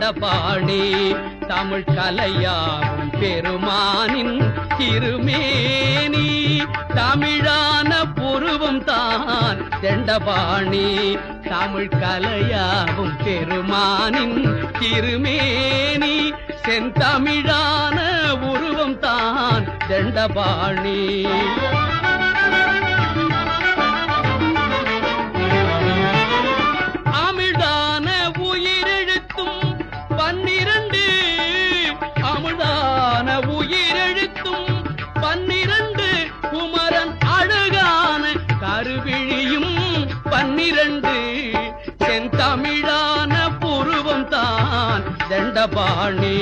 தண்டபாணி தமிழ் கலையாவும் பெருமானின் திருமேனி தமிழான புருவம் தான் தண்டபாணி தமிழ் கலையாவும் பெருமானின் திருமேனி செந்தமிழான உருவம் தான் தண்டபாணி அமிழ்தான உயிரெழுத்தும் பன்னிரண்டு அமிழ்தான உயிரெழுத்தும் பன்னிரண்டு குமரன் அழகான கருவிழியும் பன்னிரண்டு செந்தமிழான புருவம் தான் தண்டபாணி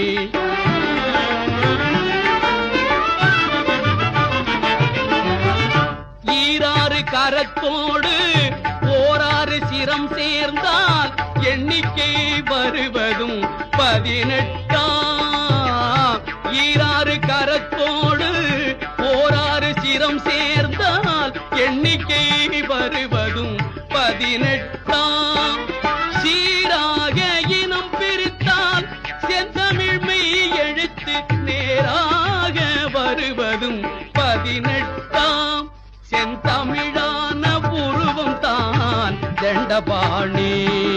ஈராறு கரத்தோடு ஓராறு சிரம் சேர்ந்தால் எண்ணிக்கை வருவதும் பதினெட்டாம் ஈராறு கரத்தோடு ஓராறு சிரம் சேர்ந்தால் எண்ணிக்கை வருவதும் பதினெட்டாம் சீராக இனம் பிரித்தால் செந்தமிழ் மெய் எழுத்து நேராக வருவதும் பதினெட்டாம் செந்தமிழான உருவம் தான் தண்டபாணி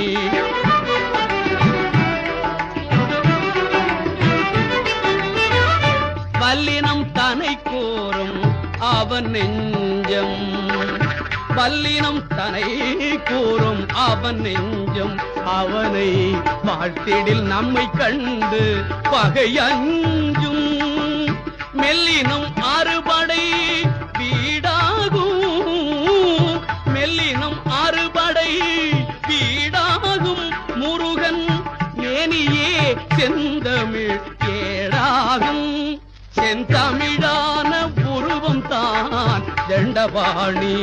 வல்லினம் தனை கோரும் அவன் நெஞ்சம் வல்லினம் தனை கூறும் அவன் நெஞ்சம் அவனை வாழ்த்திடில் நம்மை கண்டு பகை அஞ்சும் மெல்லினம் அறுபடை வீடாகும் மெல்லினம் அறுபடை வீடாகும் முருகன் மேனியே செந்தமிழ் ஏடாகும் செந்தமிழான உருவம் தான் தண்டபாணி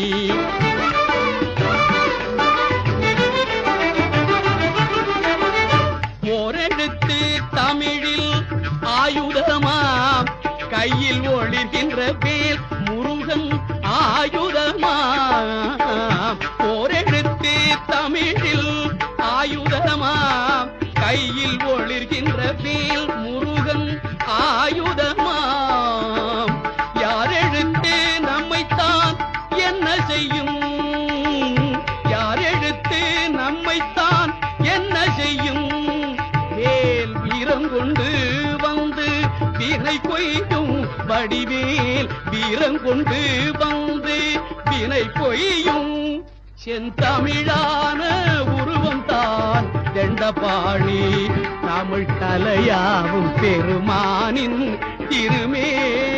ஓரெழுத்து தமிழில் ஆயுதமாம் கையில் ஒளிர்கின்ற வேல் முருகன் ஆயுதமாம் ஓரெழுத்து தமிழில் ஆயுதமாம் கையில் ஒளிர்கின்ற வேல் முருகன் ஆயுதமாம் யார் எழுத்து நம்மைத்தான் என்ன செய்யும் யார் எழுத்து நம்மைத்தான் என்ன செய்யும் வேல் வீரம் கொண்டு வந்து வினை கொய்யும் வடிவேல் வீரம் கொண்டு வந்து வினை கொய்யும் செந்தமிழான உருவம் தான் தண்டபாணி தமிழ் கலையாவும் பெருமானின் திருமே